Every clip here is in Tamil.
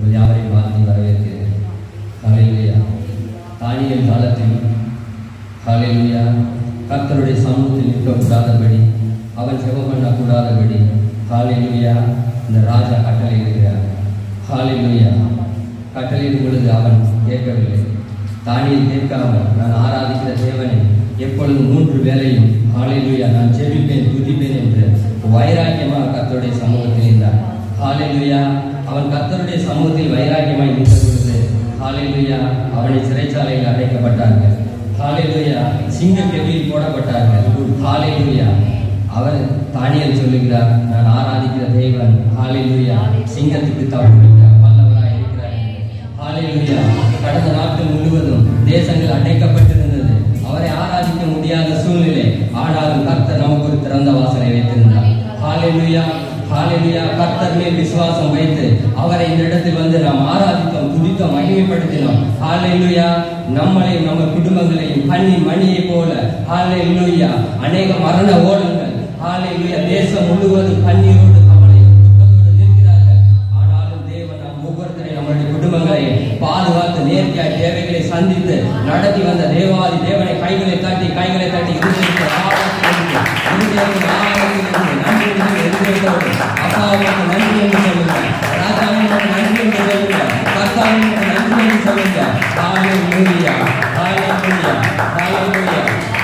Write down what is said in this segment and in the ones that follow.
உங்கள் யாவரையும் வாழ்த்தி வரவேற்கிறேன் ஹalleluya தானியல் காலத்தில் ஹalleluya கர்த்தருடைய சமூகத்தில் நிற்கக்கூடாதபடி அவன் செபம் பண்ணக்கூடாதபடி ஹalleluya இந்த ராஜா கட்டளையிடுகிறார் ஹalleluya கட்டளையிடும் பொழுது அவன் கேட்கவில்லை தானியல் கேட்காமல் நான் ஆராதிக்கிற தேவனை எப்பொழுதும் மூன்று வேளையும் ஹalleluya நான் ஜெபிப்பேன் துதிப்பேன் என்று வைராக்கியமாக கர்த்தருடைய சமூகத்தில் இருந்தார் ஹalleluya அவன் கர்த்தருடைய சமூகத்தில் வைராக்கியமாய் நின்ற பொழுது ஹalleluya அவனை சிறைச்சாலையில் அடைக்கப்பட்டார்கள் ஹalleluya சிங்க கெபியில் போடப்பட்டார்கள் ஹalleluya அவர் தானியல் சொல்லுகிறார் நான் ஆராதிக்கிற தேவன் ஹalleluya சிங்கத்துக்கு தப்புவிக்க வல்லவராய் இருக்கிறார் ஹalleluya கடந்த நாட்கள் முழுவதும் தேசங்கள் அடைக்கப்பட்டிருந்தது அவரை ஆராதிக்க முடியாத சூழ்நிலை ஆனாலும் கர்த்தர் நமக்கு ஒரு திறந்த வாசலை வைத்திருந்தார் ஹalleluya ஹalleluya கர்த்தர் மேல் விசுவாசம் வைத்து அவரை இந்த இடத்தில் வந்து நாம் ஆராதித்தோம் துதித்தோம் மகிமைப்படுத்தினோம் ஹalleluya நம்மளையும் நம்ம குடும்பங்களையும் கண்ணி மணியை போல ஹalleluya அநேக மரண ஓலங்கள் ஹalleluya தேசம் முழுவதும் கண்ணீரோடு கவலையோடு துக்கத்தோடு இருக்கிறார்கள் ஆனாலும் தேவன் நம் ஒவ்வொருத்தரையும் நம்முடைய குடும்பங்களை பாதுகாத்து நேர்த்தியாய் தேவைகளை சந்தித்து நடத்தி வந்த தேவாதி தேவனை கைகளை தட்டி கைகளை தட்டி இருதயத்தை ஆழத்திலிருந்து, இருதயத்தின் ஆழத்திலிருந்து நன்றி என்று இருதயத்தோடு அப்பாவுக்கு நன்றி என்று சொல்லுங்க ராஜாவுக்கு நன்றி என்று சொல்லுங்க கர்த்தாவுக்கு நன்றி என்று சொல்லுங்க ஹalleluya ஹalleluya ஹalleluya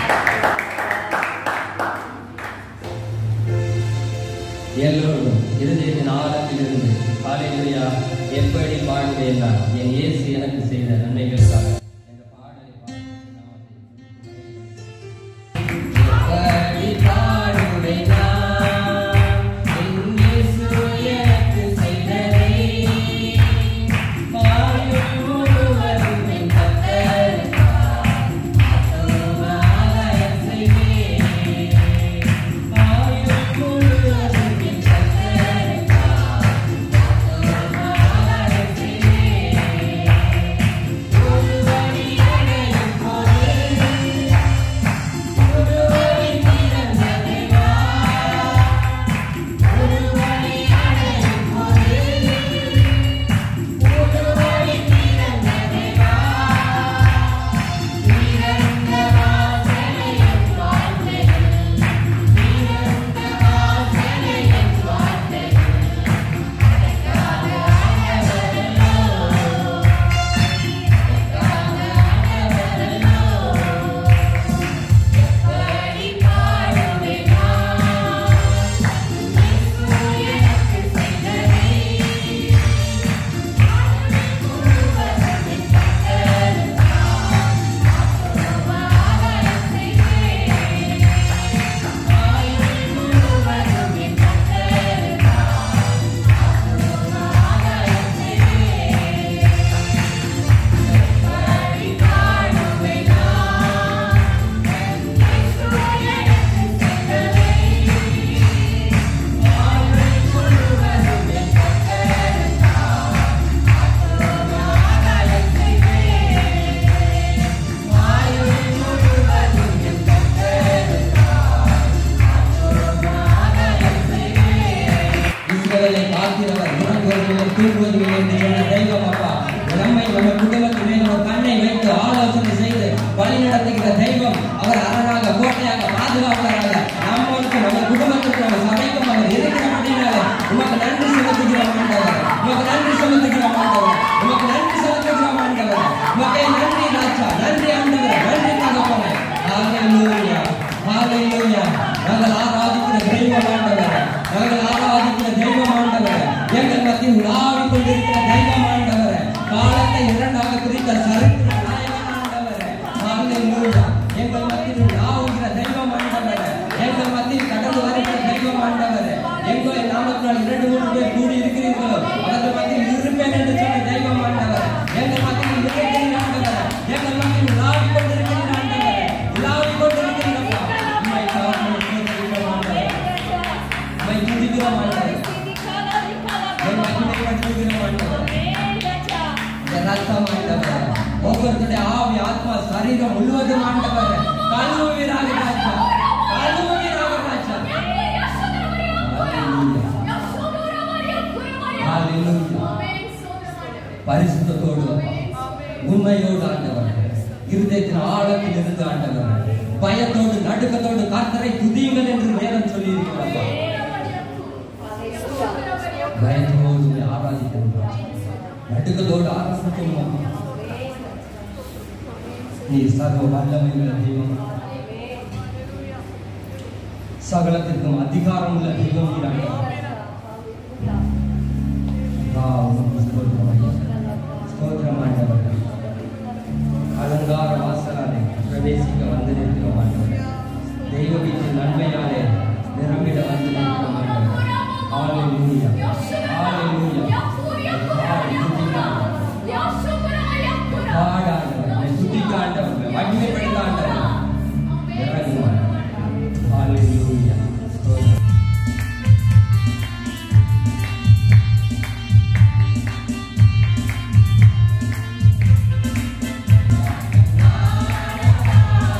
எல்லோரும் இருதயத்தின் ஆழத்திலிருந்து ஹalleluya எப்படி பாடுவேன் நான் என் இயேசு எனக்கு செய்த நன்மைகளுக்காக இந்த பாடலை பாடி எப்படி பாடுவேன் நான் என் இயேசு எனக்கு செய்ததை பாயும் முழுவதும் என் கர்த்தருக்காய் ஆத்துமாலயம் செய்வேன் பாயும் முழுவதும் என் கர்த்தருக்காய் ஆத்துமாலயம் செய்வேன் ஒரு வழி அடையும் போது ஒரு வழி திறந்ததை வா ஒரு வழி அடையும் போது ஒரு வழி திறந்ததை வா திறந்த வாசலை என் வாழ்க்கையில் திறந்த வாசலை என் வாழ்க்கையில் அடைக்காத ஆண்டவரல்லோ எப்படி பாடுவேன் நான் இயேசு எனக்கு செய்ததை முழுவதும் என் கர்த்தருக்காய் ஆத்துமாலயம் செய்வேன் ஆயுள் முழுவதும் என் கர்த்தருக்காய் ஆத்துமாலயம் செய்வேன் எப்படி பாடுவேன் நான் இயேசு எனக்கு செய்ததை ஆயுள் முழுவதும் என் கர்த்தருக்காய் ஆத்துமாலயம் செய்வேன் ஆயுள் முழுவதும் என் இஸ்ரவேலை காக்கிறவர் உறங்குவதில்லை தூங்குவதில்லை என்று சொன்ன தெய்வம் அப்பா நம்மை நம்ம குடும்பத்தின் மேல் ஒரு கண்ணை வைத்து ஆலோசனை செய்து வழி நடத்துகிற தெய்வம் அவர் அரணாக கோட்டையாக பாதுகாவலராக நம்மளுக்கு நம்ம குடும்பத்துக்கு நம்ம சபைக்கும் அவர் இருக்கிறபடினால உமக்கு நன்றி செலுத்துகிறோம் ஆண்டவர் உமக்கு நன்றி செலுத்துகிறோம் ஆண்டவர் உமக்கு நன்றி செலுத்துகிறோம் ஆண்டவர் உமக்கே நன்றி ராஜா நன்றி ஆண்டவர் நன்றி தகப்பனே ஹalleluya ஹalleluya நாங்கள் ஆராதிக்கிற தெய்வம் ஆண்டவர் நாங்கள் ஆராதிக்கிற தெய்வம் ஆண்டவர் எங்கள் மத்தியில் உலாவிக் கொண்டிருக்கிற தெய்வம் ஆண்டவர் காலத்தை இரண்டாக பிரித்த சரித்திர நாயகன் ஆண்டவர் ஹalleluya எங்கள் மத்தியில் உலாவுகிற தெய்வம் ஆண்டவர் எங்கள் மத்தியில் கடந்து வருகிற தெய்வம் ஆண்டவர் எங்களை நாமத்தினால் இரண்டு மூன்று பேர் கூடி இருக்கிறீர்களோ அவர்கள் மத்தியில் இருப்பேன் என்று சொன்ன தெய்வம் ஆண்டவர் எங்கள் மத்தியில் இருக்கிறீர் ஆண்டவர் எங்கள் மத்தியில் உலாவிக் கொண்டிருக்கிறீர் ஆண்டவர் உலாவிக் கொண்டிருக்கிறீர்களா உம்மை காவல் செய்கிறோம் ஆண்டவர் உம்மை துதிக்கிறோம் ஆண்டவர் உம்மை மகிமைப்படுத்துகிறோம் ஆண்டவர் இந்த ரத்தம் ஆண்டவர் ஒவ்வொருத்தருடைய ஆவி ஆத்மா சரீரம் முழுவதும் ஆண்டவர் கழுவுவீராக ராஜா கழுவுவீராக ராஜா Hallelujah. Hallelujah. பரிசுத்தத்தோடு அப்பா உண்மையோடு ஆண்டவர் இருதயத்தின் ஆழத்தில் இருந்து ஆண்டவர் பயத்தோடு நடுக்கத்தோடு கர்த்தரை துதியுங்கள் என்று வேதம் சொல்லி இருக்கிறப்பா பயத்தோடு உம்மை ஆராதிக்கணும் நடுக்கத்தோடு ஆராதிக்கணும் அப்பா. நீ சர்வ வல்லமையுள்ள தெய்வம் சகலத்திற்கும் அதிகாரம் உள்ள தெய்வம் நீர் ஆண்டவர். ஆ, உமக்கு ஸ்தோத்திரம் ஐயா. ஸ்தோத்திரம் ஆண்டவர் அலங்கார வாசலாலே பிரவேசிக்க வந்து நிற்கிறோம் ஆண்டவர் தெய்வ வீட்டின் நன்மையாலே நிரம்பிட வந்து நிற்கிறோம் ஆண்டவர் ஹalleluya ஹalleluya பாடி துதிக்காண்டவர் பாடாண்டவர் துதிக்காண்டவர் மகிமைப்படுத்தாண்டவர் இறங்குவார் ஹalleluya ஸ்தோத்திரம் ஆ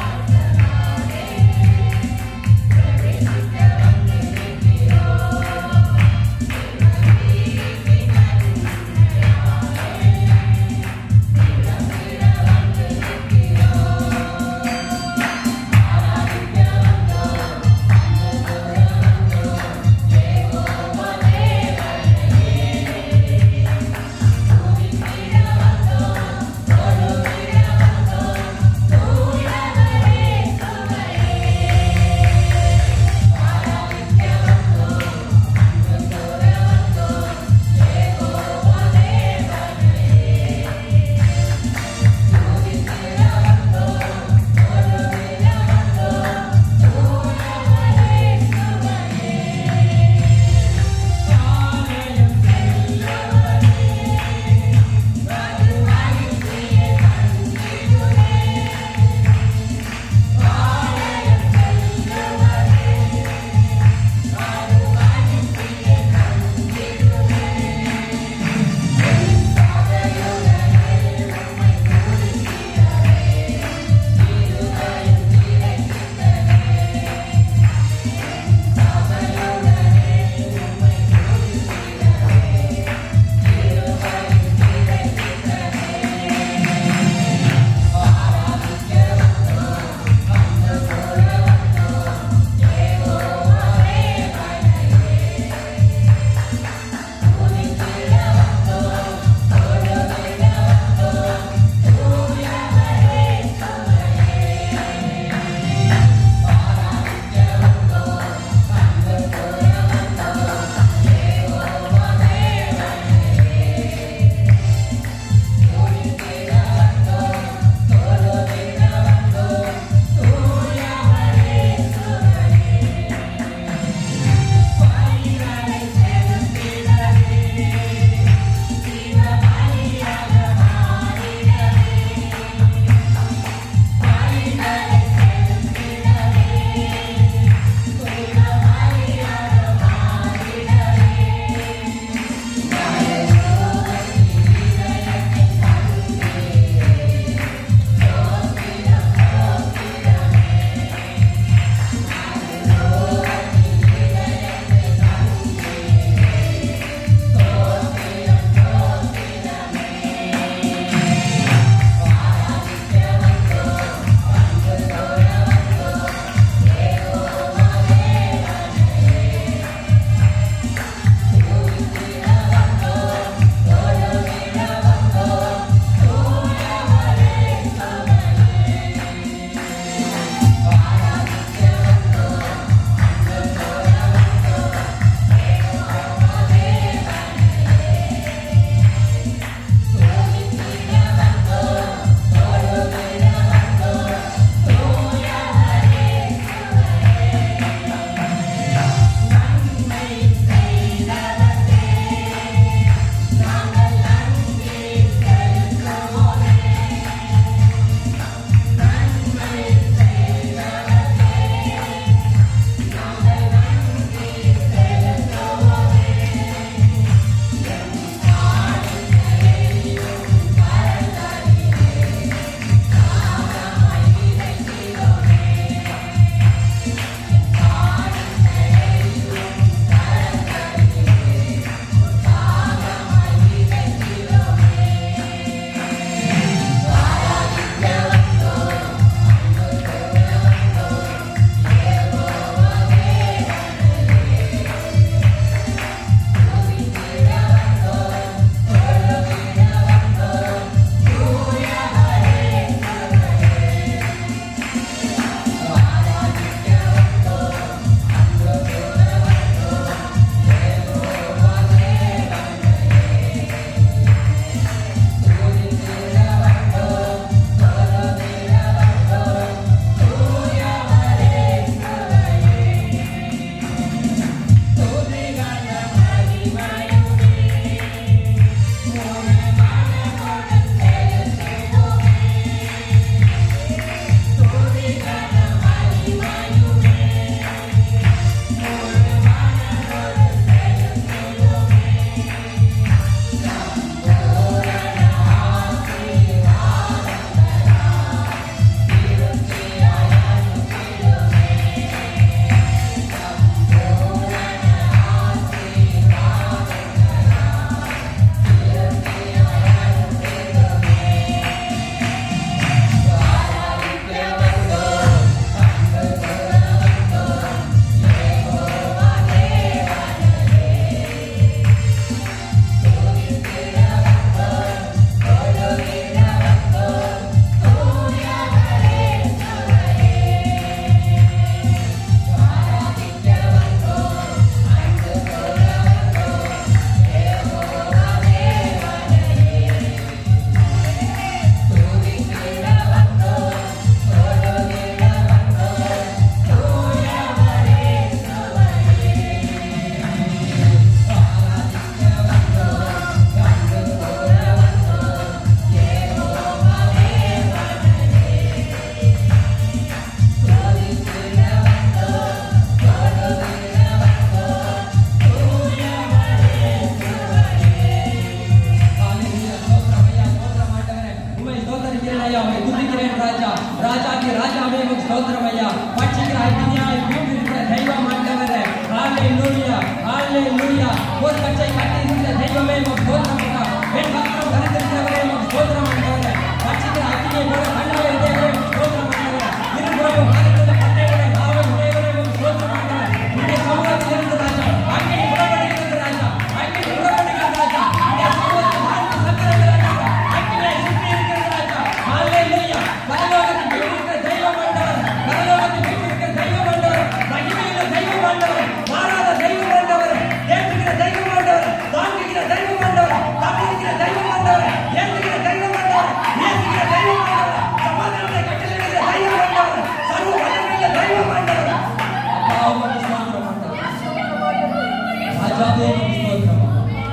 ஹalleluya ஹalleluya ஒரு கச்சை கட்டி இருக்கிற தெய்வமே உமக்கு ஸ்தோத்திரம் அப்பா என் பக்கம் தரித்திருக்கிறவரே உமக்கு ஸ்தோத்திரம் ஆண்டவரே ரட்சிக்கிற அக்கினியை போல கண்களை தேவரே உமக்கு ஸ்தோத்திரம் ஆண்டவரே இருபுறமும் வாதிக்கிற பட்டைகளை நாவல் தேவரே உமக்கு ஸ்தோத்திரம் ஆண்டவரே உடைய சமூகத்தில் இருந்து ராஜா அக்கினி புறப்படுகிறது ராஜா அக்கினி புறப்படுகிறது ராஜா உடைய சமூகத்தில் நான்கு சக்கரங்கள் ராஜா அக்கினியை சுற்றி இருக்கிறது ராஜா ஹalleluya பரலோகத்தில் வீற்றிருக்கிற தெய்வம் ஆண்டவர் பரலோகத்தில் வீற்றிருக்கிற தெய்வம் ஆண்டவர் மகிமையுள்ள தெய்வம் ஆண்டவர் மாறாத தெய்வம் ஆண்டவர் ஏற்றுகிற தெய்வம் ஆண்டவர் தாங்குகிற தெய்வம் ஆண்டவர் தப்பிக்கிற தெய்வம் ஆண்டவர் ஏற்றுகிற தெய்வம் ஆண்டவர் ஏற்றுகிற தெய்வம் ஆண்டவர் சமாதானத்தை கட்டளையிடுகிற தெய்வம் ஆண்டவர் சர்வ வல்லமையுள்ள தெய்வம் ஆண்டவர் அப்பா உமக்கு ஸ்தோத்திரம் ஆண்டவர் ராஜாவே உமக்கு ஸ்தோத்திரம்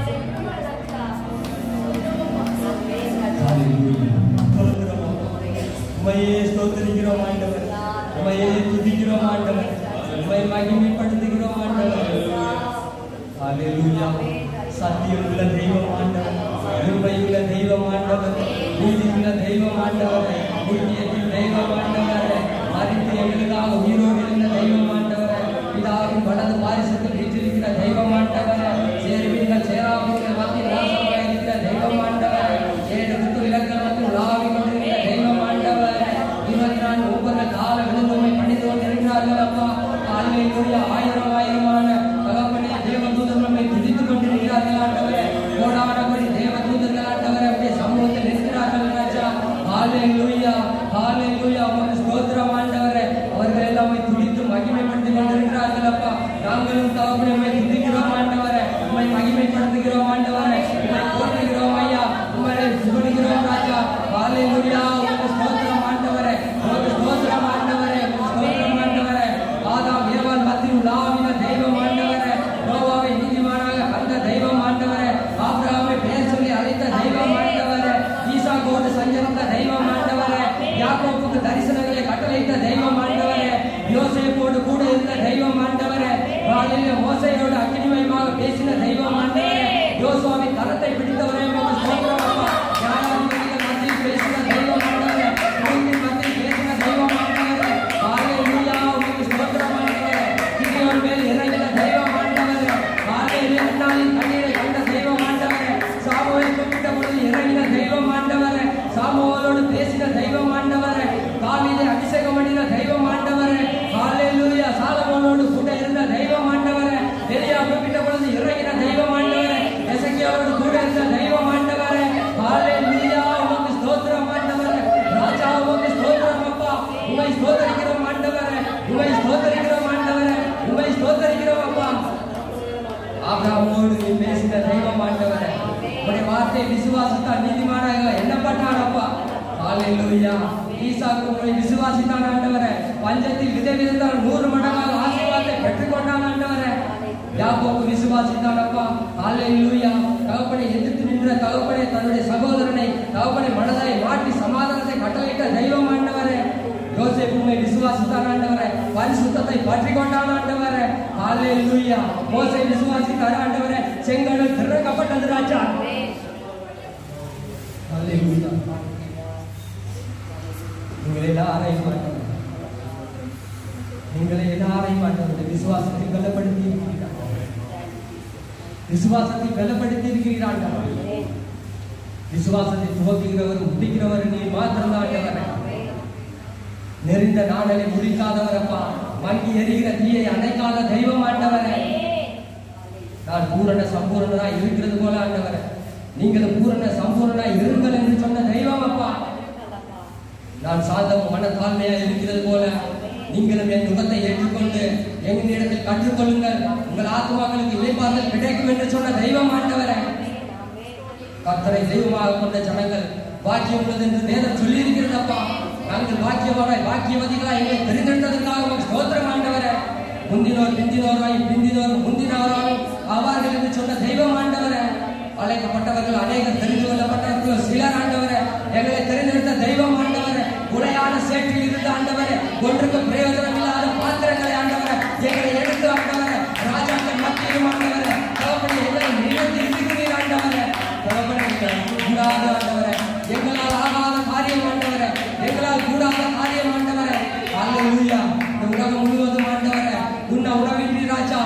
உமையே ஸ்தோத்தரிக்கிறோம் ஆண்டவர் உமையே துதிக்கிறோம் ஆண்டவர் உமை மகிமைப்படுத்துகிறோம் ஆண்டவர் ஹalleluya சத்தியமுள்ள தெய்வம் ஆண்டவர் உண்மையுள்ள தெய்வம் ஆண்டவர் நீதியுள்ள தெய்வம் ஆண்டவர் நித்தியத்தின் தெய்வம் ஆண்டவர் மறித்து எங்களுக்காக உயிரோடு இருந்த தெய்வம் ஆண்டவர் பிதாவின் வலது பாரிசத்தில் வீற்றிருக்கிற தெய்வம் ஆண்டவர் சேர்வீர்கள் சேராவீர்கள் மத்தியில் வாசமாக இருக்கிற தெய்வம் ஆண்டவர் ஏழு ரித்து விலக்கள் மற்றும் உலாவிக் கொண்டிருக்கிற தெய்வம் ஆண்டவர் இருபத்தி நான்கு ஒவ்வொரு கால விழுந்துமை பண்ணித்து கொண்டிருக்கிறார்கள் அப்பா ஆளுமைக்குரிய ஆயிரம் ஆயிரமான தகப்பனே தேவதூதர் நம்மை துதித்துக் கொண்டிருக்கிறார்கள் ஆண்டவரே கோடான கோடி தேவதூதர்கள் ஆண்டவரே அப்படியே சமூகத்தில் இருக்கிறார்கள் ராஜா ஹalleluya ஹalleluya உமக்கு ஸ்தோத்திரம் ஆண்டவரே அவர்கள் எல்லாமே துதித்து மகிமைப்படுத்திக் கொண்டிருக்கிறார்கள் அப்பா நாங்களும் தகப்பனே உம்மை துதிக்கிறோம் ஆண்டவரே உம்மை மகிமைப்படுத்துகிறோம் ஆண்டவரே உம்மை போற்றுகிறோம் ஐயா உம்மை புகழுகிறோம் ராஜா ஹalleluya உமக்கு ஸ்தோத்திரம் ஆண்டவரே உமக்கு ஸ்தோத்திரம் ஆண்டவரே உமக்கு ஸ்தோத்திரம் ஆண்டவரே ஆதாம் ஏவாள் மத்தியில் உலாவின தெய்வம் ஆண்டவரே நோவாவை நீதிமானாக கண்ட தெய்வம் ஆண்டவரே ஆபிரகாமை பெயர் சொல்லி அழைத்த தெய்வம் ஆண்டவரே ஈசாக்கோடு சஞ்சரித்த தெய்வம் ஆண்டவரே யாக்கோப்புக்கு தரிசனங்களை கட்டளையிட்ட தெய்வம் ஆண்டவரே யோசேப்போடு கூட இருந்த தெய்வம் ஆண்டவரே காலையில மோசையோடு அக்கினிமயமாக பேசின தெய்வம் ஆண்டவரே யோசுவாவின் கரத்தை பிடித்தவரே உமக்கு ஸ்தோத்திரம் அப்பா நியாயாதிபதிகள் மத்தியில் பேசின தெய்வம் ஆண்டவரே மூங்கின் மத்தியில் பேசின தெய்வம் ஆண்டவரே ஹalleluya உமக்கு ஸ்தோத்திரம் ஆண்டவரே கிதியோன் மேல் இறங்கின தெய்வம் ஆண்டவரே ஹalleluya அண்ணாவின் கண்ணீரை கண்ட தெய்வம் ஆண்டவரே சாமுவேல் கூப்பிட்ட பொழுது இறங்கின தெய்வம் ஆண்டவரே சாமுவேலோடு பேசின தெய்வம் ஆண்டவரே தாவீதை அபிஷேகம் பண்ணின தெய்வம் ஆண்டவரே ஹalleluya சாலமோனோடு கூட இருந்த தெய்வம் ஆண்டவரே எலியா கூப்பிட்ட பொழுது இறங்கின தெய்வம் ஆண்டவரே எசேக்கியாவோடு கூட இருந்த தெய்வம் ஆண்டவரே ஹalleluya உமக்கு ஸ்தோத்திரம் ஆண்டவரே ராஜா உமக்கு ஸ்தோத்திரம் அப்பா உம்மை ஸ்தோத்தரிக்கிறோம் ஆண்டவரே உம்மை ஸ்தோத்தரிக்கிறோம் ஆண்டவரே உம்மை ஸ்தோத்தரிக்கிறோம் அப்பா ஆபிரகாமோடு நீ பேசின தெய்வம் ஆண்டவரே உடைய வார்த்தை விசுவாசித்தால் நீதிமானாக எண்ணப்பட்டான் அப்பா ஹalleluya ஈசாக்கு உம்மை விசுவாசித்தான் ஆண்டவரே பஞ்சத்தில் விதை விதைத்தால் நூறு மடங்காக ஆசீர்வாதத்தை பெற்றுக்கொண்டான் ஆண்டவரே யாக்கோபு விசுவாசித்தான் அப்பா ஹalleluya தகப்பனை எதிர்த்து நின்ற தகப்பனை தன்னுடைய சகோதரனை தகப்பனை மனதை மாற்றி சமாதானத்தை கட்டளையிட்ட தெய்வம் ஆண்டவரே யோசேப்பு உம்மை விசுவாசித்தான் ஆண்டவரே பரிசுத்தத்தை பற்றி கொண்டான் ஆண்டவரே ஹalleluya மோசே விசுவாசித்தார் ஆண்டவரே செங்கடல் திறக்கப்பட்டது ராஜா ஹalleluya நீங்கள் எல்லாரையும் ஆண்டவரே நீங்கள் எல்லாரையும் ஆண்டவரே விசுவாசத்தை பலப்படுத்தி இருக்கிறீர்கள் விசுவாசத்தை பலப்படுத்தி இருக்கிறீர்கள் ஆண்டவரே விசுவாசத்தை துவக்குகிறவர் முடிக்கிறவர் நீ மாத்திரம் ஆண்டவரே நெறிந்த நாடலை முடிக்காதவர் அப்பா மங்கி எரிகிற தீயை அணைக்காத தெய்வம் ஆண்டவரே நான் பூரண சம்பூரணனா இருக்கிறது போல ஆண்டவரே நீங்களும் பூரண சம்பூரணனா இருங்கள் என்று சொன்ன தெய்வம் அப்பா நான் சாந்தம் மனத்தாழ்மையா இருக்கிறது போல நீங்களும் என் முகத்தை ஏற்றுக்கொண்டு எங்களிடத்தில் கற்றுக்கொள்ளுங்கள் உங்கள் ஆத்மாக்களுக்கு இளைப்பாறுதல் கிடைக்கும் என்று சொன்ன தெய்வம் ஆண்டவரே கர்த்தரை தெய்வமாக கொண்ட ஜனங்கள் பாக்கியம் உள்ளது என்று வேதம் சொல்லி இருக்கிறதப்பா நாங்கள் பாக்கியவாராய் பாக்கியவதிகளாய் எங்களை தெரிந்தெடுத்ததற்காக உமக்கு ஸ்தோத்திரம் ஆண்டவரே முந்தினோர் பிந்தினோராய் பிந்தினோர் முந்தினோராய் ஆவார்கள் என்று சொன்ன தெய்வம் ஆண்டவரே அழைக்கப்பட்டவர்கள் அநேகர் தெரிந்து கொள்ளப்பட்டவர்கள் சிலர் ஆண்டவரே எங்களை தெரிந்தெடுத்த தெய்வம் ஆண்டவரே உடையான சேற்றில் இருந்த ஆண்டவரே ஒன்றுக்கு பிரயோஜனம் இல்லாத பாத்திரங்களை ஆண்டவரே எங்களை எடுத்து ஆண்டவரே ராஜாக்கள் மத்தியிலும் ஆண்டவரே தகப்பனை எங்களை நினைத்து இருக்கிறீர் ஆண்டவரே தகப்பனை எங்களுக்கு கூடாத ஆண்டவரே எங்களால் ஆகாத காரியம் ஆண்டவரே எங்களால் கூடாத காரியம் ஆண்டவரே அல்லேலூயா இந்த உலகம் முழுவதும் ஆண்டவரே உன்ன உணவின்றி ராஜா உடுத்த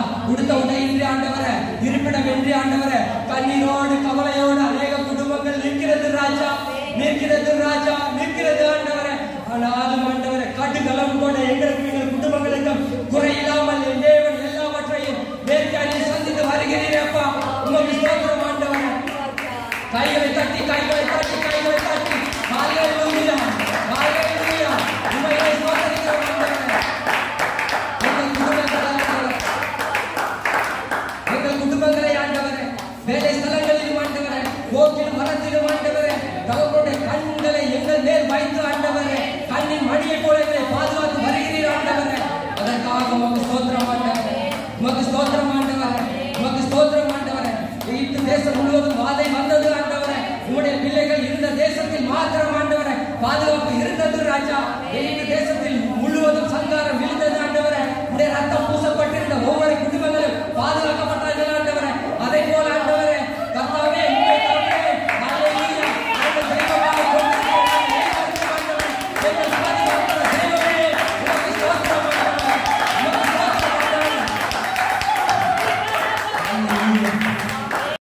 உடுத்த உடையின்றி ஆண்டவரே இருப்பிடம் என்று ஆண்டவரே கண்ணீரோடு கவலையோடு அநேக குடும்பங்கள் நிற்கிறது ராஜா நிற்கிறது ராஜா நிற்கிறது ஆண்டவரே ஆனாலும் ஆண்டவரே கடுகளவு கூட எங்களுக்கு எங்கள் குடும்பங்களுக்கும் குறையில்லாமல் என் தேவன் எல்லாவற்றையும் நேர்த்தியாக சந்தித்து வருகிறீரப்பா உமக்கு ஸ்தோத்திரம் ஆண்டவரே கைகளை தட்டி கைகளை தட்டி கைகளை தட்டி ஹalleluya ஹalleluya உம்மை ஸ்தோத்திரிக்கிறோம் ஆண்டவரே எங்கள் குடும்பங்களை ஆண்டவரே எங்கள் குடும்பங்களை ஆண்டவரே வேலை ஸ்தலங்களிலும் ஆண்டவரே போக்கிலும் மரத்திலும் ஆண்டவரே தகவலுடைய கண்களை எங்கள் மேல் வைத்து ஆண்டவரே கண்ணின் மணியை போல எங்களை பாதுகாத்து வருகிறீர் ஆண்டவரே அதற்காக உமக்கு ஸ்தோத்திரம் ஆண்டவரே உமக்கு ஸ்தோத்திரம் ஆண்டவரே உமக்கு ஸ்தோத்திரம் ஆண்டவரே எகிப்து தேசம் முழுவதும் வாதை வந்தது ஆண்டவரே உம்முடைய பிள்ளைகள் இருந்த தேசத்தில் மாத்திரம் ஆண்டவரே பாதுகாப்பு இருந்தது ராஜா எகிப்து தேசத்தில்